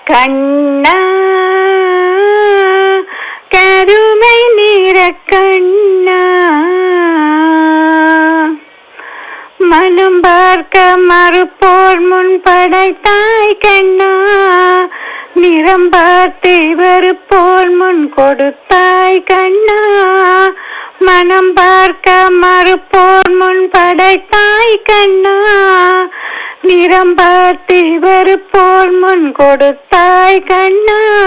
கண்ணா கருமை நிற கண்ணா மனம் பார்க்க மறுப்போர் முன் படைத்தாய் கண்ணா நிறம் பார்த்து வெறுப்போர் முன் கொடுத்தாய் கண்ணா மனம் பார்க்க மறுப்போர் முன் படைத்தாய் கண்ணா நிறம் பார்த்து வெறுப்போர் முன் கொடுத்தாய் கண்ணா